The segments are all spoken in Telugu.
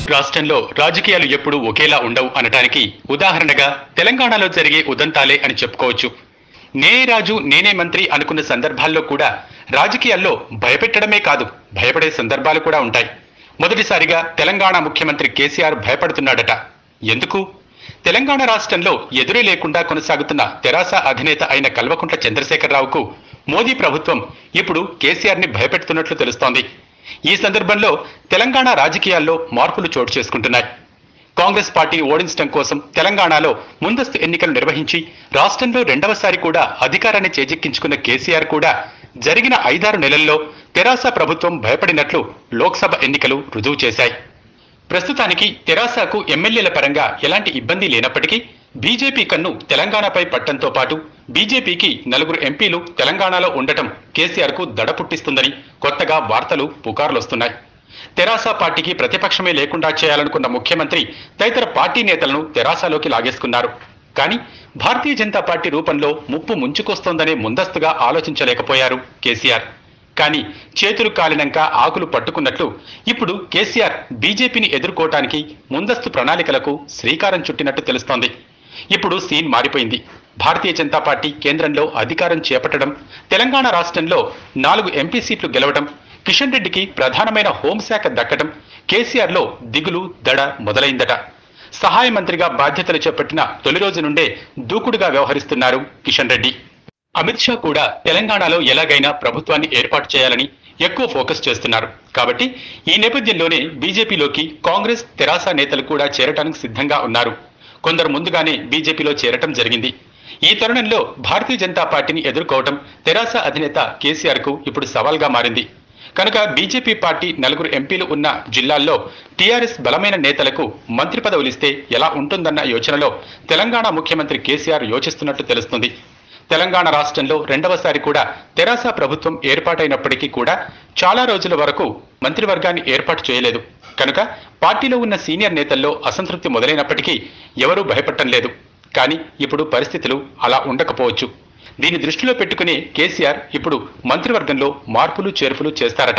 రాష్ట్రంలో రాజకీయాలు ఎప్పుడూ ఒకేలా ఉండవు అనటానికి ఉదాహరణగా తెలంగాణలో జరిగే ఉదంతాలే అని చెప్పుకోవచ్చు నేనే రాజు నేనే మంత్రి అనుకున్న సందర్భాల్లో కూడా రాజకీయాల్లో భయపెట్టడమే కాదు భయపడే సందర్భాలు కూడా ఉంటాయి మొదటిసారిగా తెలంగాణ ముఖ్యమంత్రి కేసీఆర్ భయపడుతున్నాడట ఎందుకు తెలంగాణ రాష్ట్రంలో ఎదురే లేకుండా కొనసాగుతున్న తెరాస అధినేత అయిన కల్వకుంట్ల చంద్రశేఖరరావుకు మోదీ ప్రభుత్వం ఇప్పుడు కేసీఆర్ ని భయపెడుతున్నట్లు తెలుస్తోంది ఈ సందర్భంలో తెలంగాణ రాజకీయాల్లో మార్పులు చోటు చేసుకుంటున్నాయి కాంగ్రెస్ పార్టీ ఓడించడం కోసం తెలంగాణలో ముందస్తు ఎన్నికలు నిర్వహించి రాష్ట్రంలో రెండవసారి కూడా అధికారాన్ని చేజిక్కించుకున్న కేసీఆర్ కూడా జరిగిన ఐదారు నెలల్లో తెరాస ప్రభుత్వం భయపడినట్లు లోక్సభ ఎన్నికలు రుజువు చేశాయి ప్రస్తుతానికి తెరాసకు ఎమ్మెల్యేల పరంగా ఎలాంటి ఇబ్బంది లేనప్పటికీ బీజేపీ కన్ను తెలంగాణపై పట్టంతో పాటు బీజేపీకి నలుగురు ఎంపీలు తెలంగాణలో ఉండటం కేసీఆర్ కు దడ పుట్టిస్తుందని కొత్తగా వార్తలు పుకార్లొస్తున్నాయి తెరాస పార్టీకి ప్రతిపక్షమే లేకుండా చేయాలనుకున్న ముఖ్యమంత్రి తదితర పార్టీ నేతలను తెరాసలోకి లాగేసుకున్నారు కానీ భారతీయ జనతా పార్టీ రూపంలో ముప్పు ముంచుకొస్తోందనే ముందస్తుగా ఆలోచించలేకపోయారు కేసీఆర్ కానీ చేతులు కాలినంక ఆకులు పట్టుకున్నట్లు ఇప్పుడు కేసీఆర్ బీజేపీని ఎదుర్కోవటానికి ముందస్తు ప్రణాళికలకు శ్రీకారం చుట్టినట్టు తెలుస్తోంది ఇప్పుడు సీన్ మారిపోయింది భారతీయ జనతా పార్టీ కేంద్రంలో అధికారం చేపట్టడం తెలంగాణ రాష్ట్రంలో నాలుగు ఎంపీ సీట్లు గెలవడం కిషన్ రెడ్డికి ప్రధానమైన హోంశాఖ దక్కడం కేసీఆర్లో దిగులు దడ మొదలైందట సహాయ మంత్రిగా బాధ్యతలు చేపట్టిన తొలి రోజు నుండే దూకుడుగా వ్యవహరిస్తున్నారు కిషన్ రెడ్డి అమిత్ షా కూడా తెలంగాణలో ఎలాగైనా ప్రభుత్వాన్ని ఏర్పాటు చేయాలని ఎక్కువ ఫోకస్ చేస్తున్నారు కాబట్టి ఈ నేపథ్యంలోనే బీజేపీలోకి కాంగ్రెస్ తెరాస నేతలు కూడా చేరటానికి సిద్ధంగా ఉన్నారు కొందరు ముందుగానే బీజేపీలో చేరటం జరిగింది ఈ తరుణంలో భారతీయ జనతా పార్టీని ఎదుర్కోవటం తెరాస అధినేత కేసీఆర్ కు ఇప్పుడు సవాల్గా మారింది కనుక బీజేపీ పార్టీ నలుగురు ఎంపీలు ఉన్న జిల్లాల్లో టీఆర్ఎస్ బలమైన నేతలకు మంత్రి పదవులిస్తే ఎలా ఉంటుందన్న యోచనలో తెలంగాణ ముఖ్యమంత్రి కేసీఆర్ యోచిస్తున్నట్టు తెలుస్తుంది తెలంగాణ రాష్ట్రంలో రెండవసారి కూడా తెరాస ప్రభుత్వం ఏర్పాటైనప్పటికీ కూడా చాలా రోజుల వరకు మంత్రివర్గాన్ని ఏర్పాటు చేయలేదు కనుక పార్టీలో ఉన్న సీనియర్ నేతల్లో అసంతృప్తి మొదలైనప్పటికీ ఎవరూ భయపడటం లేదు కానీ ఇప్పుడు పరిస్థితులు అలా ఉండకపోవచ్చు దీన్ని దృష్టిలో పెట్టుకుని కేసీఆర్ ఇప్పుడు మంత్రివర్గంలో మార్పులు చేర్పులు చేస్తారట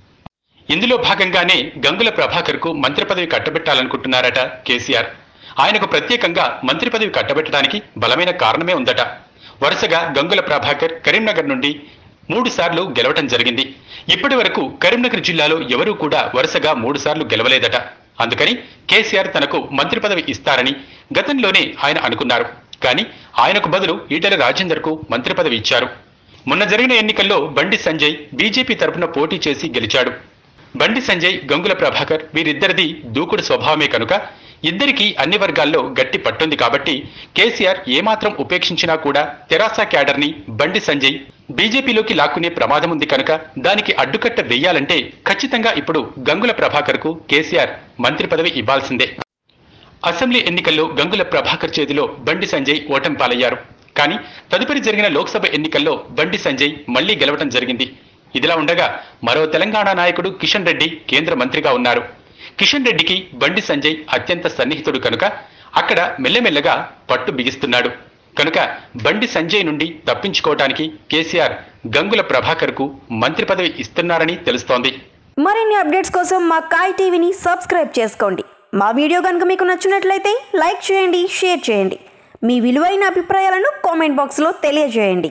ఇందులో భాగంగానే గంగుల ప్రభాకర్ కు మంత్రి పదవి కట్టబెట్టాలనుకుంటున్నారట కేసీఆర్ ఆయనకు ప్రత్యేకంగా మంత్రి పదవి కట్టబెట్టడానికి బలమైన కారణమే ఉందట వరుసగా గంగుల ప్రభాకర్ కరీంనగర్ నుండి మూడు సార్లు గెలవటం జరిగింది ఇప్పటి వరకు కరీంనగర్ జిల్లాలో ఎవరూ కూడా వరుసగా మూడు సార్లు గెలవలేదట అందుకని కేసీఆర్ తనకు మంత్రి పదవి ఇస్తారని గతంలోనే ఆయన అనుకున్నారు కానీ ఆయనకు బదులు ఈటెల రాజేందర్ కు మంత్రి పదవి ఇచ్చారు మొన్న జరిగిన ఎన్నికల్లో బండి సంజయ్ బీజేపీ తరపున పోటీ చేసి గెలిచాడు బండి సంజయ్ గంగుల ప్రభాకర్ వీరిద్దరిది దూకుడు స్వభావమే కనుక ఇద్దరికీ అన్ని వర్గాల్లో గట్టి పట్టుంది కాబట్టి కేసీఆర్ ఏమాత్రం ఉపేక్షించినా కూడా తెరాస క్యాడర్ ని బండి సంజయ్ బీజేపీలోకి లాక్కునే ప్రమాదం ఉంది కనుక దానికి అడ్డుకట్ట వెయ్యాలంటే ఖచ్చితంగా ఇప్పుడు గంగుల ప్రభాకర్ కు కేసీఆర్ మంత్రి పదవి ఇవ్వాల్సిందే అసెంబ్లీ ఎన్నికల్లో గంగుల ప్రభాకర్ చేతిలో బండి సంజయ్ ఓటమి పాలయ్యారు కానీ తదుపరి జరిగిన లోక్సభ ఎన్నికల్లో బండి సంజయ్ మళ్లీ గెలవడం జరిగింది ఇదిలా ఉండగా మరో తెలంగాణ నాయకుడు కిషన్ రెడ్డి కేంద్ర మంత్రిగా ఉన్నారు కిషన్ రెడ్డికి బండి సంజయ్ అత్యంత సన్నిహితుడు కనుక అక్కడ మెల్లమెల్లగా పట్టు బిగిస్తున్నాడు కనుక బండి సంజయ్ నుండి తప్పించుకోవటానికి కేసీఆర్ గంగుల ప్రభాకర్ కు మంత్రి పదవి ఇస్తున్నారని తెలుస్తోంది మరిన్ని అప్డేట్స్ కోసం మా కాయ్ టీవీని సబ్స్క్రైబ్ చేసుకోండి మా వీడియో కనుక మీకు నచ్చినట్లయితే లైక్ చేయండి షేర్ చేయండి మీ విలువైన అభిప్రాయాలను కామెంట్ బాక్స్లో తెలియజేయండి